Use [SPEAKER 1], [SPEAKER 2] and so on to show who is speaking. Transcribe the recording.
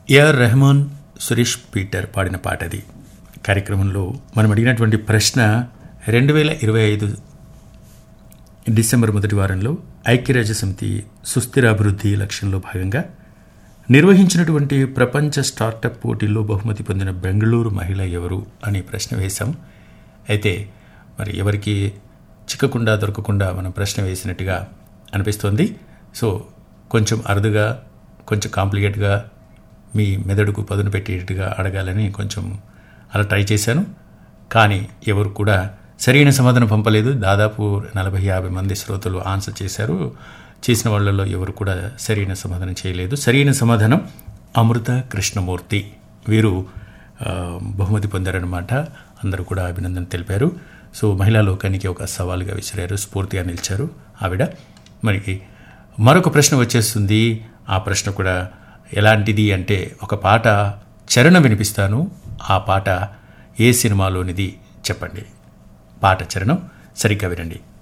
[SPEAKER 1] AR Rahman Suresh Peter పాడిన పాట అది కార్యక్రమంలో మనం అడిగినటువంటి ప్రశ్న రెండు వేల ఇరవై ఐదు డిసెంబర్ మొదటి వారంలో ఐక్యరాజ్య సమితి సుస్థిరాభివృద్ధి లక్ష్యంలో భాగంగా నిర్వహించినటువంటి ప్రపంచ స్టార్టప్ పోటీల్లో బహుమతి పొందిన బెంగళూరు మహిళ ఎవరు అనే ప్రశ్న వేశాం అయితే మరి ఎవరికి చిక్కకుండా దొరకకుండా మనం ప్రశ్న వేసినట్టుగా అనిపిస్తోంది సో కొంచెం అరుదుగా కొంచెం కాంప్లికేట్గా మీ మెదడుకు పదును పెట్టేట్టుగా అడగాలని కొంచెం అలా ట్రై చేశాను కానీ ఎవరు కూడా సరైన సమాధానం పంపలేదు దాదాపు నలభై యాభై మంది శ్రోతలు ఆన్సర్ చేశారు చేసిన వాళ్ళలో ఎవరు కూడా సరైన సమాధానం చేయలేదు సరైన సమాధానం అమృత కృష్ణమూర్తి వీరు ఆ, బహుమతి పొందారనమాట అందరూ కూడా అభినందన తెలిపారు సో మహిళా లోకానికి ఒక సవాలుగా విసిరారు స్ఫూర్తిగా నిలిచారు ఆవిడ మరి మరొక ప్రశ్న వచ్చేస్తుంది ఆ ప్రశ్న కూడా ఎలాంటిది అంటే ఒక పాట చరణం వినిపిస్తాను ఆ పాట ఏ సినిమాలోనిది చెప్పండి పాట చరణం సరిగ్గా వినండి